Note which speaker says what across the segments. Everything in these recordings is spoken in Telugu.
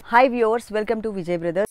Speaker 1: hi viewers welcome to Vijay brothers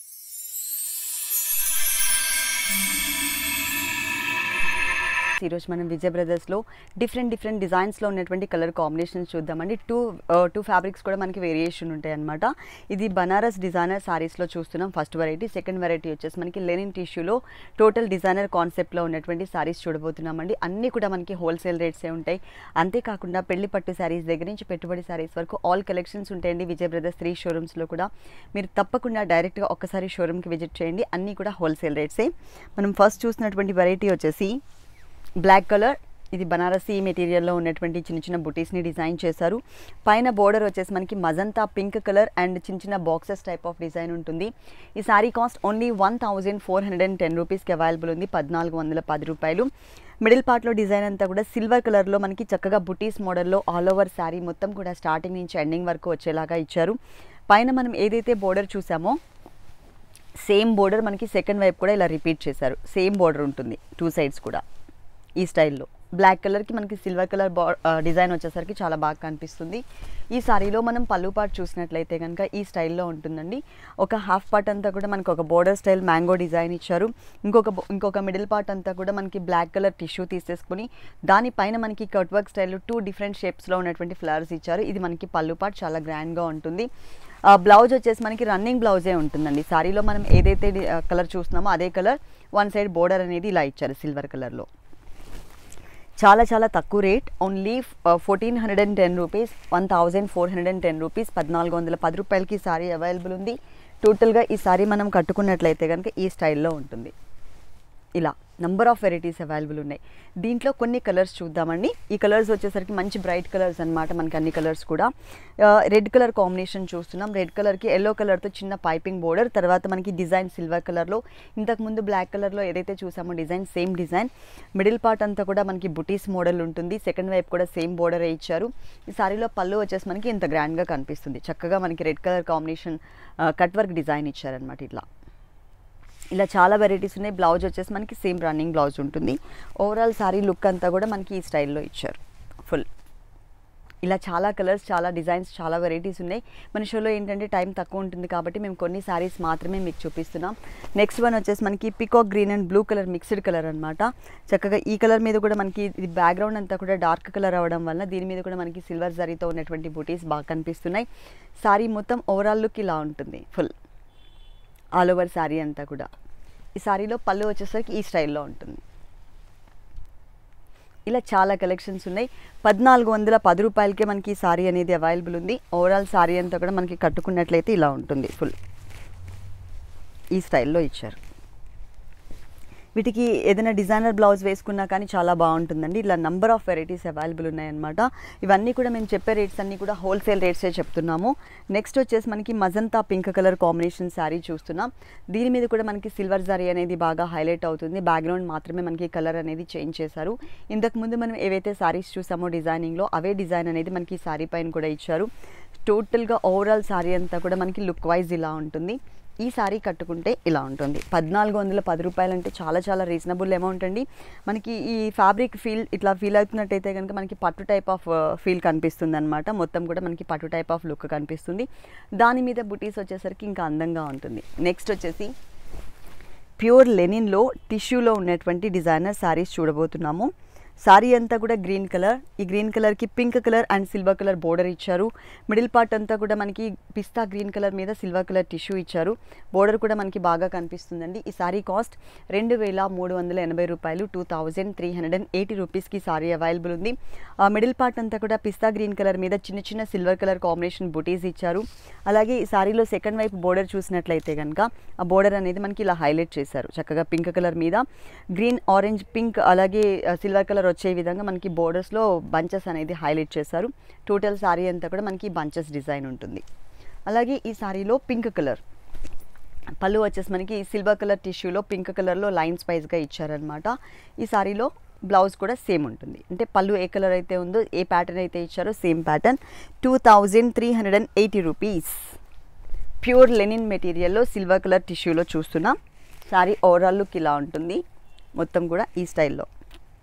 Speaker 1: ఈరోజు మనం విజయ్ బ్రదర్స్లో డిఫరెంట్ డిఫరెంట్ డిజైన్స్లో ఉన్నటువంటి కలర్ కాంబినేషన్స్ చూద్దామండి టూ టూ ఫ్యాబ్రిక్స్ కూడా మనకి వేరియేషన్ ఉంటాయి అనమాట ఇది బనారస్ డిజైనర్ సారీస్లో చూస్తున్నాం ఫస్ట్ వెరైటీ సెకండ్ వెరైటీ వచ్చేసి మనకి లెనిన్ టిష్యూలో టోటల్ డిజైనర్ కాన్సెప్ట్లో ఉన్నటువంటి సారీస్ చూడబోతున్నామండి అన్నీ కూడా మనకి హోల్సేల్ రేట్సే ఉంటాయి అంతేకాకుండా పెళ్లి పట్టు శారీస్ దగ్గర నుంచి పెట్టుబడి శారీస్ వరకు ఆల్ కలెక్షన్స్ ఉంటాయండి విజయ్ బ్రదర్స్ త్రీ షోరూమ్స్లో కూడా మీరు తప్పకుండా డైరెక్ట్గా ఒక్కసారి షోరూమ్కి విజిట్ చేయండి అన్నీ కూడా హోల్సేల్ రేట్సే మనం ఫస్ట్ చూసినటువంటి వెరైటీ వచ్చేసి బ్లాక్ కలర్ ఇది బనారసీ మెటీరియల్లో ఉన్నటువంటి చిన్న చిన్న బుటీస్ని డిజైన్ చేశారు పైన బోర్డర్ వచ్చేసి మనకి మజంతా పింక్ కలర్ అండ్ చిన్న చిన్న బాక్సెస్ టైప్ ఆఫ్ డిజైన్ ఉంటుంది ఈ sari cost only one thousand four hundred and ten రూపీస్కి అవైలబుల్ ఉంది పద్నాలుగు వందల పది రూపాయలు మిడిల్ పార్ట్లో డిజైన్ అంతా కూడా సిల్వర్ కలర్లో మనకి చక్కగా బుటీస్ మోడల్లో ఆల్ ఓవర్ శారీ మొత్తం కూడా స్టార్టింగ్ నుంచి ఎండింగ్ వరకు వచ్చేలాగా ఇచ్చారు పైన మనం ఏదైతే బోర్డర్ చూసామో సేమ్ బోర్డర్ మనకి సెకండ్ వైపు కూడా ఇలా రిపీట్ చేశారు సేమ్ బోర్డర్ ఉంటుంది టూ సైడ్స్ కూడా ఈ స్టైల్లో బ్లాక్ కలర్కి మనకి సిల్వర్ కలర్ బా డిజైన్ వచ్చేసరికి చాలా బాగా కనిపిస్తుంది ఈ సారీలో మనం పళ్ళు పార్ట్ చూసినట్లయితే కనుక ఈ స్టైల్లో ఉంటుందండి ఒక హాఫ్ పార్ట్ అంతా కూడా మనకి ఒక బోర్డర్ స్టైల్ మ్యాంగో డిజైన్ ఇచ్చారు ఇంకొక బో- ఇంకొక మిడిల్ పార్ట్ అంతా కూడా మనకి బ్లాక్ కలర్ టిష్యూ తీసేసుకుని దానిపైన మనకి కట్ వర్క్ స్టైల్లో టూ డిఫరెంట్ షేప్స్లో ఉన్నటువంటి ఫ్లవర్స్ ఇచ్చారు ఇది మనకి పళ్ళు పార్ట్ చాలా గ్రాండ్గా ఉంటుంది ఆ, బ్లౌజ్ వచ్చేసి మనకి రన్నింగ్ బ్లౌజే ఉంటుందండి సారీలో మనం ఏదైతే డి- ఆ, కలర్ చూస్తున్నామో అదే కలర్ వన్ సైడ్ బోర్డర్ అనేది ఇలా ఇచ్చారు సిల్వర్ కలర్లో చాలా చాలా తక్కువ rate only fourteen hundred and ten rupees one thousand four hundred and ten rupees పద్నాలుగు వందల పది రూపాయలకి ఈ సారీ అవైలబుల్ ఉంది టోటల్గా ఈ సారీ మనం కట్టుకున్నట్లయితే కనుక ఈ స్టైల్లో ఉంటుంది ఇలా నంబర్ ఆఫ్ వెరైటీస్ అవైలబుల్ ఉన్నాయి దీంట్లో కొన్ని కలర్స్ చూద్దామండి ఈ కలర్స్ వచ్చేసరికి మంచి బ్రైట్ కలర్స్ అన్నమాట మనకి అన్ని కలర్స్ కూడా రెడ్ కలర్ కాంబినేషన్ చూస్తున్నాం రెడ్ కలర్కి ఎల్లో కలర్తో చిన్న పైపింగ్ బోర్డర్ తర్వాత మనకి డిజైన్ సిల్వర్ కలర్లో ఇంతకుముందు బ్లాక్ కలర్లో ఏదైతే చూసామో design same design middle part అంతా కూడా మనకి బుటీస్ మోడల్ ఉంటుంది సెకండ్ వైపు కూడా సేమ్ బోర్డర్ ఇచ్చారు ఈ సారీలో పళ్ళు వచ్చేసి మనకి ఇంత గ్రాండ్గా కనిపిస్తుంది చక్కగా మనకి red colour combination cut work design ఇచ్చారనమాట ఇట్లా ఇలా చాలా వెరైటీస్ ఉన్నాయి బ్లౌజ్ వచ్చేసి మనకి సేమ్ రన్నింగ్ బ్లౌజ్ ఉంటుంది ఓవరాల్ సారీ లుక్ అంతా కూడా మనకి ఈ స్టైల్లో ఇచ్చారు ఫుల్ ఇలా చాలా కలర్స్ చాలా డిజైన్స్ చాలా వెరైటీస్ ఉన్నాయి మన షోలో ఏంటంటే టైం తక్కువ ఉంటుంది కాబట్టి మేము కొన్ని సారీస్ మాత్రమే మీకు చూపిస్తున్నాం నెక్స్ట్ వన్ వచ్చేసి మనకి peacock green and blue colour mixed colour అనమాట చక్కగా ఈ కలర్ మీద కూడా మనకి ఇది బ్యాక్గ్రౌండ్ అంతా కూడా డార్క్ కలర్ అవ్వడం వల్ల దీని మీద కూడా మనకి సిల్వర్ జరీతో ఉన్నటువంటి బూటీస్ బాగా కనిపిస్తున్నాయి సారీ మొత్తం ఓవరాల్ లుక్ ఇలా ఉంటుంది ఫుల్ ఆల్ ఓవర్ శారీ అంతా కూడా ఈ శారీలో పళ్ళు వచ్చేసరికి ఈ స్టైల్లో ఉంటుంది ఇలా చాలా కలెక్షన్స్ ఉన్నాయి పద్నాలుగు వందల పది రూపాయలకే మనకి ఈ సారీ అనేది అవైలబుల్ ఉంది ఓవరాల్ సారీ అంతా కూడా మనకి కట్టుకున్నట్లయితే ఇలా ఉంటుంది ఫుల్ ఈ స్టైల్లో ఇచ్చారు వీటికి ఏదైనా డిజైనర్ బ్లౌజ్ వేసుకున్నా కానీ చాలా బాగుంటుందండి ఇలా నంబర్ ఆఫ్ వెరైటీస్ అవైలబుల్ ఉన్నాయన్నమాట ఇవన్నీ కూడా మేము చెప్పే రేట్స్ అన్నీ కూడా హోల్సేల్ రేట్సే చెప్తున్నాము నెక్స్ట్ వచ్చేసి మనకి magenta pink colour combination sari చూస్తున్నాం దీని మీద కూడా మనకి సిల్వర్ జారీ అనేది బాగా హైలైట్ అవుతుంది బ్యాక్గ్రౌండ్ మాత్రమే మనకి కలర్ అనేది చేంజ్ చేశారు ఇంతకుముందు మనం ఏవైతే శారీస్ చూసామో డిజైనింగ్లో అవే డిజైన్ అనేది మనకి ఈ శారీ పైన కూడా ఇచ్చారు టోటల్గా ఓవరాల్ శారీ అంతా కూడా మనకి లుక్ వైజ్ ఇలా ఉంటుంది ఈ సారీ కట్టుకుంటే ఇలా ఉంటుంది పద్నాలుగు వందల పది రూపాయలు అంటే చాలా చాలా రీజనబుల్ అమౌంట్ అండి మనకి ఈ ఫ్యాబ్రిక్ ఫీల్ ఇట్లా ఫీల్ అవుతున్నట్టయితే కనుక మనకి పట్టు టైప్ ఆఫ్ ఫీల్ కనిపిస్తుంది అనమాట మొత్తం కూడా మనకి పట్టు టైప్ ఆఫ్ లుక్ కనిపిస్తుంది దాని మీద బుటీస్ వచ్చేసరికి ఇంకా అందంగా ఉంటుంది నెక్స్ట్ వచ్చేసి ప్యూర్ లెనిన్లో టిష్యూలో ఉన్నటువంటి డిజైనర్ శారీస్ చూడబోతున్నాము సారీ అంతా కూడా గ్రీన్ కలర్ ఈ గ్రీన్ కలర్కి pink colour and silver colour border ఇచ్చారు మిడిల్ పార్ట్ అంతా కూడా మనకి పిస్తా గ్రీన్ కలర్ మీద సిల్వర్ కలర్ టిష్యూ ఇచ్చారు బోర్డర్ కూడా మనకి బాగా కనిపిస్తుందండి ఈ సారీ కాస్ట్ రెండు వేల మూడు వందల ఎనభై రూపాయలు two thousand three hundred and eighty రూపీస్కి సారీ అవైలబుల్ ఉంది ఆ మిడిల్ పార్ట్ అంతా కూడా పిస్తా గ్రీన్ కలర్ మీద చిన్న చిన్న సిల్వర్ కలర్ కాంబినేషన్ బుటీస్ ఇచ్చారు అలాగే ఈ సారీలో సెకండ్ వైపు బోర్డర్ చూసినట్లయితే కనుక ఆ బోర్డర్ అనేది మనకి ఇలా హైలైట్ చేశారు చక్కగా పింక్ కలర్ మీద గ్రీన్ ఆరెంజ్ పింక్ అలాగే సిల్వర్ కలర్ వచ్చే విధంగా మనకి బోర్డర్స్లో బంచెస్ అనేది హైలైట్ చేశారు టోటల్ సారీ అంతా కూడా మనకి బంచెస్ డిజైన్ ఉంటుంది అలాగే ఈ సారీలో పింక్ కలర్ పళ్ళు వచ్చేసి మనకి సిల్వర్ కలర్ టిష్యూలో పింక్ కలర్లో లైన్స్ వైజ్గా ఇచ్చారనమాట ఈ సారీలో బ్లౌజ్ కూడా సేమ్ ఉంటుంది అంటే పళ్ళు ఏ కలర్ అయితే ఉందో ఏ ప్యాటర్న్ అయితే ఇచ్చారో same pattern two thousand three hundred and eighty rupees pure linen మెటీరియల్లో సిల్వర్ కలర్ టిష్యూలో చూస్తున్నాం సారీ ఓవరాల్ లుక్ ఇలా ఉంటుంది మొత్తం కూడా ఈ స్టైల్లో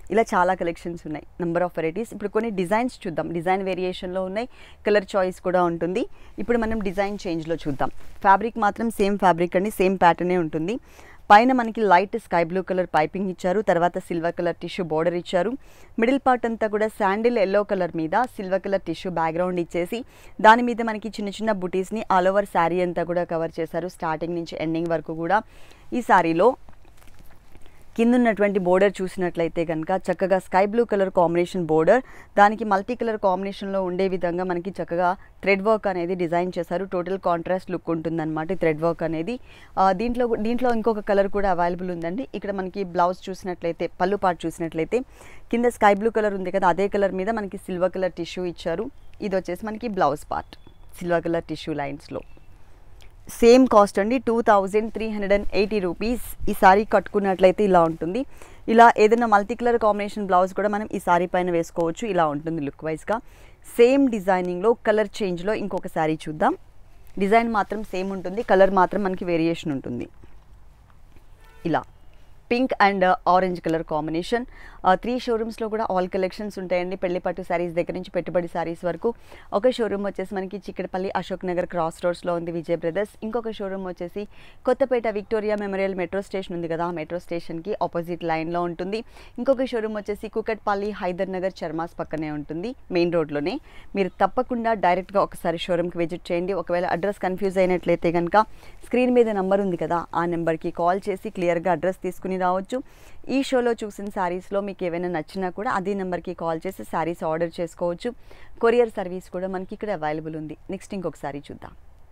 Speaker 1: ఇలా చాలా కలెక్షన్స్ ఉన్నాయి నెంబర్ ఆఫ్ వెరైటీస్ ఇప్పుడు కొన్ని డిజైన్స్ చూద్దాం డిజైన్ వేరియేషన్లో ఉన్నాయి కలర్ చాయిస్ కూడా ఉంటుంది ఇప్పుడు మనం డిజైన్ చేంజ్లో చూద్దాం ఫ్యాబ్రిక్ మాత్రం సేమ్ ఫ్యాబ్రిక్ అండి సేమ్ ప్యాటర్నే ఉంటుంది పైన మనకి light sky blue colour piping ఇచ్చారు తర్వాత సిల్వర్ కలర్ టిష్యూ బోర్డర్ ఇచ్చారు మిడిల్ పార్ట్ అంతా కూడా శాండిల్ ఎల్లో కలర్ మీద సిల్వర్ కలర్ టిష్యూ బ్యాక్గ్రౌండ్ ఇచ్చేసి దాని మీద మనకి చిన్న చిన్న బుటీస్ని ఆల్ ఓవర్ శారీ అంతా కూడా కవర్ చేశారు స్టార్టింగ్ నుంచి ఎండింగ్ వరకు కూడా ఈ శారీలో కింద ఉన్నటువంటి బోర్డర్ చూసినట్లయితే కనుక చక్కగా sky blue colour combination border దానికి మల్టీ కలర్ కాంబినేషన్లో ఉండే విధంగా మనకి చక్కగా థ్రెడ్ వర్క్ అనేది డిజైన్ చేశారు టోటల్ కాంట్రాస్ట్ లుక్ ఉంటుందన్నమాట ఈ థ్రెడ్ వర్క్ అనేది ఆ, దీంట్లో దీంట్లో ఇంకొక కలర్ కూడా అవైలబుల్ ఉందండి ఇక్కడ మనకి బ్లౌజ్ చూసినట్లయితే పళ్ళు పాటు చూసినట్లయితే కింద స్కై బ్లూ కలర్ ఉంది కదా అదే కలర్ మీద మనకి సిల్వర్ కలర్ టిష్యూ ఇచ్చారు ఇది వచ్చేసి మనకి blouse part silver colour tissue లైన్స్లో సేమ్ కాస్ట్ అండి two thousand three hundred and eighty rupees ఈ సారీ కట్టుకున్నట్లయితే ఇలా ఉంటుంది ఇలా ఏదైనా మల్టీ కలర్ కాంబినేషన్ బ్లౌజ్ కూడా మనం ఈ సారీ పైన వేసుకోవచ్చు ఇలా ఉంటుంది లుక్ వైజ్గా సేమ్ డిజైనింగ్లో కలర్ చేంజ్లో ఇంకొక శారీ చూద్దాం డిజైన్ మాత్రం సేమ్ ఉంటుంది కలర్ మాత్రం మనకి వేరియేషన్ ఉంటుంది ఇలా pink and orange colour combination three షోరూమ్స్లో కూడా ఆల్ కలెక్షన్స్ ఉంటాయండి పెళ్లి పట్టు శారీస్ దగ్గర నుంచి పెట్టుబడి శారీస్ వరకు ఒక షోరూమ్ వచ్చేసి మనకి చిక్కడపల్లి అశోక్ నగర్ క్రాస్ రోడ్స్లో ఉంది విజయ్ బ్రదర్స్ ఇంకొక షోరూమ్ వచ్చేసి Kothapet Victoria Memorial metro station ఉంది కదా ఆ మెట్రో స్టేషన్కి ఆపోజిట్ లైన్లో ఉంటుంది ఇంకొక షోరూమ్ వచ్చేసి కుకట్పల్లి హైదర్ నగర్ చర్మాస్ పక్కనే ఉంటుంది మెయిన్ రోడ్లోనే మీరు తప్పకుండా డైరెక్ట్గా ఒకసారి షోరూమ్కి విజిట్ చేయండి ఒకవేళ అడ్రస్ కన్ఫ్యూజ్ అయినట్లయితే కనుక స్క్రీన్ మీద నెంబర్ ఉంది కదా ఆ నెంబర్కి కాల్ చేసి క్లియర్గా అడ్రస్ తీసుకుని రావచ్చు ఈ షోలో చూసిన శారీస్లో మీకు ఏమైనా నచ్చినా కూడా అదే నెంబర్కి కాల్ చేసి శారీస్ ఆర్డర్ చేసుకోవచ్చు కొరియర్ సర్వీస్ కూడా మనకి ఇక్కడ అవైలబుల్ ఉంది నెక్స్ట్ ఇంకొక సారీ చూద్దాం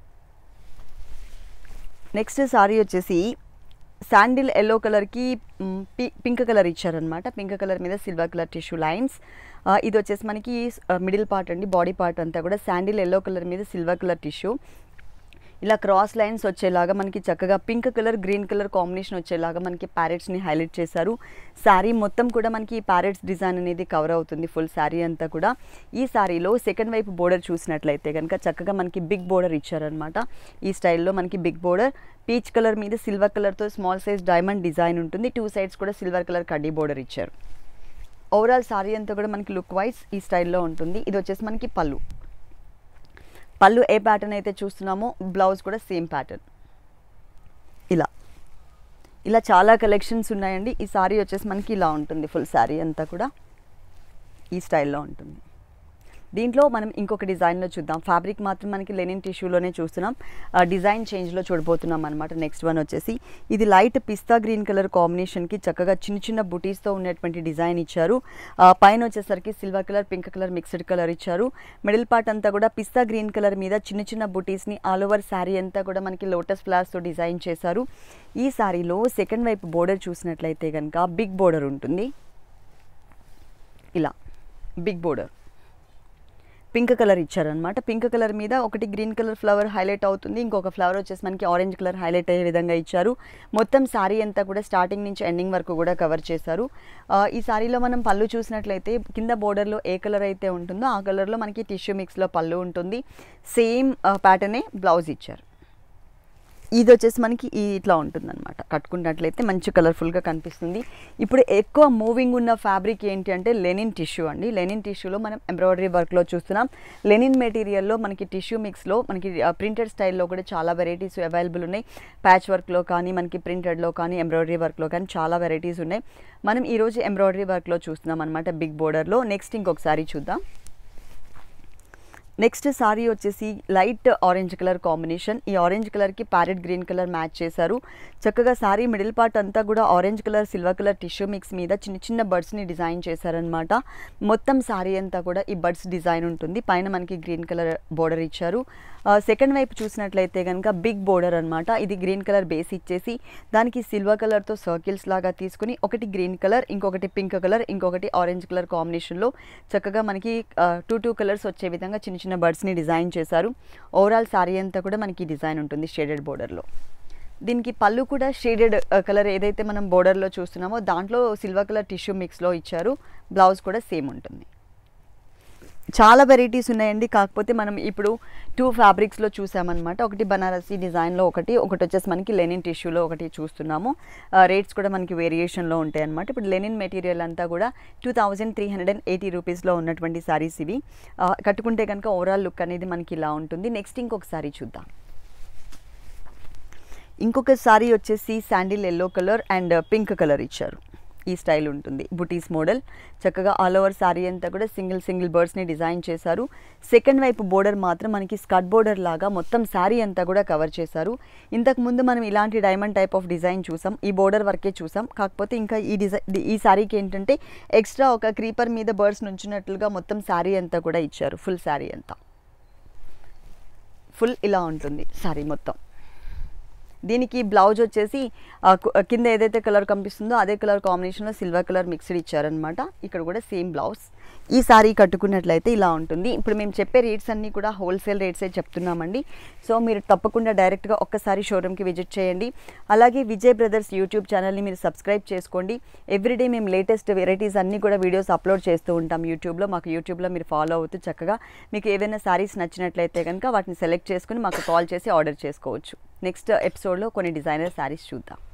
Speaker 1: నెక్స్ట్ సారీ వచ్చేసి శాండిల్ ఎల్లో కలర్కి పింక్ కలర్ ఇచ్చారనమాట పింక్ కలర్ మీద సిల్వర్ కలర్ టిష్యూ లైన్స్ ఇది వచ్చేసి మనకి మిడిల్ పార్ట్ అండి బాడీ పార్ట్ అంతా కూడా శాండిల్ ఎల్లో కలర్ మీద సిల్వర్ కలర్ టిష్యూ ఇలా క్రాస్ లైన్స్ వచ్చేలాగా మనకి చక్కగా pink colour green colour combination వచ్చేలాగా మనకి ప్యారెట్స్ని హైలైట్ చేశారు శారీ మొత్తం కూడా మనకి ప్యారెట్స్ డిజైన్ అనేది కవర్ అవుతుంది ఫుల్ శారీ అంతా కూడా ఈ శారీలో సెకండ్ వైపు బోర్డర్ చూసినట్లయితే కనుక చక్కగా మనకి బిగ్ బోర్డర్ ఇచ్చారనమాట ఈ స్టైల్లో మనకి బిగ్ బోర్డర్ పీచ్ కలర్ మీద సిల్వర్ కలర్తో స్మాల్ సైజ్ డైమండ్ డిజైన్ ఉంటుంది టూ సైడ్స్ కూడా సిల్వర్ కలర్ కడ్డీ బోర్డర్ ఇచ్చారు ఓవరాల్ శారీ అంతా కూడా మనకి లుక్ వైజ్ ఈ స్టైల్లో ఉంటుంది ఇది వచ్చేసి మనకి పళ్ళు పళ్ళు ఏ ప్యాటర్న్ అయితే చూస్తున్నామో బ్లౌజ్ కూడా సేమ్ ప్యాటర్న్ ఇలా ఇలా చాలా కలెక్షన్స్ ఉన్నాయండి ఈ సారీ వచ్చేసి మనకి ఇలా ఉంటుంది ఫుల్ శారీ అంతా కూడా ఈ స్టైల్లో ఉంటుంది దీంట్లో మనం ఇంకొక డిజైన్లో చూద్దాం ఫ్యాబ్రిక్ మాత్రం మనకి లెనిన్ టిష్యూలోనే చూస్తున్నాం ఆ, డిజైన్ చేంజ్లో చూడబోతున్నాం అనమాట నెక్స్ట్ వన్ వచ్చేసి ఇది లైట్ పిస్తా గ్రీన్ కలర్ కాంబినేషన్కి చక్కగా చిన్న చిన్న బుటీస్తో ఉన్నటువంటి డిజైన్ ఇచ్చారు ఆ, పైన వచ్చేసరికి silver colour pink colour mixed colour ఇచ్చారు మిడిల్ పార్ట్ అంతా కూడా పిస్తా గ్రీన్ కలర్ మీద చిన్న చిన్న బుటీస్ని ఆల్ ఓవర్ శారీ అంతా కూడా మనకి లోటస్ ఫ్లవర్స్తో డిజైన్ చేశారు ఈ శారీలో సెకండ్ వైపు బోర్డర్ చూసినట్లయితే కనుక బిగ్ బోర్డర్ ఉంటుంది ఇలా బిగ్ బోర్డర్ పింక్ కలర్ ఇచ్చారనమాట పింక్ కలర్ మీద ఒకటి గ్రీన్ కలర్ ఫ్లవర్ హైలైట్ అవుతుంది ఇంకొక ఫ్లవర్ వచ్చేసి మనకి ఆరెంజ్ కలర్ హైలైట్ అయ్యే విధంగా ఇచ్చారు మొత్తం శారీ అంతా కూడా స్టార్టింగ్ నుంచి ఎండింగ్ వరకు కూడా కవర్ చేశారు ఆ, ఈ శారీలో మనం పళ్ళు చూసినట్లయితే కింద బోర్డర్లో ఏ కలర్ అయితే ఉంటుందో ఆ కలర్లో మనకి టిష్యూ మిక్స్లో పళ్ళు ఉంటుంది సేమ్ ప్యాటర్నే బ్లౌజ్ ఇచ్చారు ఇది వచ్చేసి మనకి ఈ ఇట్లా ఉంటుందన్నమాట కట్టుకున్నట్లయితే మంచి కలర్ఫుల్గా కనిపిస్తుంది ఇప్పుడు ఎక్కువ మూవింగ్ ఉన్న ఫ్యాబ్రిక్ ఏంటి అంటే లెనిన్ టిష్యూ అండి లెనిన్ టిష్యూలో మనం ఎంబ్రాయిడరీ వర్క్లో చూస్తున్నాం లెనిన్ మెటీరియల్లో మనకి టిష్యూ మిక్స్లో మనకి ప్రింటెడ్ స్టైల్లో కూడా చాలా వెరైటీస్ అవైలబుల్ ఉన్నాయి ప్యాచ్ వర్క్లో కానీ మనకి ప్రింటెడ్లో కానీ ఎంబ్రాయిడరీ వర్క్లో కానీ చాలా వెరైటీస్ ఉన్నాయి మనం ఈరోజు ఎంబ్రాయిడరీ వర్క్లో చూస్తున్నాం అనమాట బిగ్ బోర్డర్లో నెక్స్ట్ ఇంకొకసారి చూద్దాం నెక్స్ట్ సారీ వచ్చేసి లైట్ ఆరెంజ్ కలర్ కాంబినేషన్ ఈ ఆరెంజ్ కలర్కి ప్యారెట్ గ్రీన్ కలర్ మ్యాచ్ చేశారు చక్కగా సారీ మిడిల్ పార్ట్ అంతా కూడా orange colour silver colour tissue mix మీద చిన్న చిన్న బర్డ్స్ని డిజైన్ చేశారనమాట మొత్తం సారీ అంతా కూడా ఈ బర్డ్స్ డిజైన్ ఉంటుంది పైన మనకి గ్రీన్ కలర్ బోర్డర్ ఇచ్చారు సెకండ్ వైపు చూసినట్లయితే కనుక బిగ్ బోర్డర్ అనమాట ఇది గ్రీన్ కలర్ బేస్ ఇచ్చేసి దానికి సిల్వర్ కలర్తో సర్కిల్స్ లాగా తీసుకుని ఒకటి గ్రీన్ కలర్ ఇంకొకటి పింక్ కలర్ ఇంకొకటి ఆరెంజ్ కలర్ కాంబినేషన్లో చక్కగా మనకి టూ టూ కలర్స్ వచ్చే విధంగా చిన్న చిన్న బర్డ్స్ని డిజైన్ చేశారు ఓవరాల్ శారీ అంతా కూడా మనకి డిజైన్ ఉంటుంది షేడెడ్ బోర్డర్లో దీనికి పళ్ళు కూడా షేడెడ్ కలర్ ఏదైతే మనం బోర్డర్లో చూస్తున్నామో దాంట్లో సిల్వర్ కలర్ టిష్యూ మిక్స్లో ఇచ్చారు బ్లౌజ్ కూడా సేమ్ ఉంటుంది చాలా వెరైటీస్ ఉన్నాయండి కాకపోతే మనం ఇప్పుడు టూ ఫ్యాబ్రిక్స్లో చూసామన్నమాట ఒకటి బనారసి డిజైన్లో ఒకటి ఒకటి వచ్చేసి మనకి లెనిన్ టిష్యూలో ఒకటి చూస్తున్నాము రేట్స్ కూడా మనకి వేరియేషన్లో ఉంటాయి అనమాట ఇప్పుడు లెనిన్ మెటీరియల్ అంతా కూడా two thousand three hundred and eighty రూపీస్లో ఉన్నటువంటి సారీస్ ఇవి ఆ, కట్టుకుంటే కనుక ఓవరాల్ లుక్ అనేది మనకి ఇలా ఉంటుంది నెక్స్ట్ ఇంకొక సారీ చూద్దాం ఇంకొక సారీ వచ్చేసి sandal yellow colour and pink colour ఇచ్చారు ఈ స్టైల్ ఉంటుంది బుటీస్ మోడల్ చక్కగా ఆల్ ఓవర్ సారీ అంతా కూడా సింగిల్ సింగిల్ బర్డ్స్ని డిజైన్ చేశారు సెకండ్ వైపు బోర్డర్ మాత్రం మనకి స్కట్ బోర్డర్ లాగా మొత్తం శారీ అంతా కూడా కవర్ చేశారు ఇంతకు ముందు మనం ఇలాంటి డైమండ్ టైప్ ఆఫ్ డిజైన్ చూసాం ఈ బోర్డర్ వర్కే చూసాం కాకపోతే ఇంకా ఈ డిజైన్ ఈ శారీకి ఏంటంటే ఎక్స్ట్రా ఒక క్రీపర్ మీద బర్డ్స్ నుంచినట్లుగా మొత్తం శారీ అంతా కూడా ఇచ్చారు ఫుల్ శారీ అంతా ఫుల్ ఇలా ఉంటుంది శారీ మొత్తం దీనికి బ్లౌజ్ వచ్చేసి ఆ, కు- కింద ఏదైతే కలర్ కనిపిస్తుందో అదే కలర్ కాంబినేషన్లో సిల్వర్ కలర్ మిక్స్డ్ ఇచ్చారనమాట ఇక్కడ కూడా సేమ్ బ్లౌజ్ ఈ సారీ కట్టుకున్నట్లయితే ఇలా ఉంటుంది ఇప్పుడు మేము చెప్పే రేట్స్ అన్నీ కూడా హోల్సేల్ రేట్సే చెప్తున్నామండి సో మీరు తప్పకుండా డైరెక్ట్గా ఒక్కసారి షోరూమ్కి విజిట్ చేయండి అలాగే విజయ్ బ్రదర్స్ యూట్యూబ్ ఛానల్ని మీరు సబ్స్క్రైబ్ చేసుకోండి ఎవ్రీడే మేము లేటెస్ట్ వెరైటీస్ అన్నీ కూడా వీడియోస్ అప్లోడ్ చేస్తూ ఉంటాం యూట్యూబ్లో మాకు యూట్యూబ్లో మీరు ఫాలో అవుతూ చక్కగా మీకు ఏవైనా సారీస్ నచ్చినట్లయితే కనుక వాటిని సెలెక్ట్ చేసుకుని మాకు కాల్ చేసి ఆర్డర్ చేసుకోవచ్చు నెక్స్ట్ ఎపిసోడ్లో కొన్ని డిజైనర్ శారీస్ చూద్దాం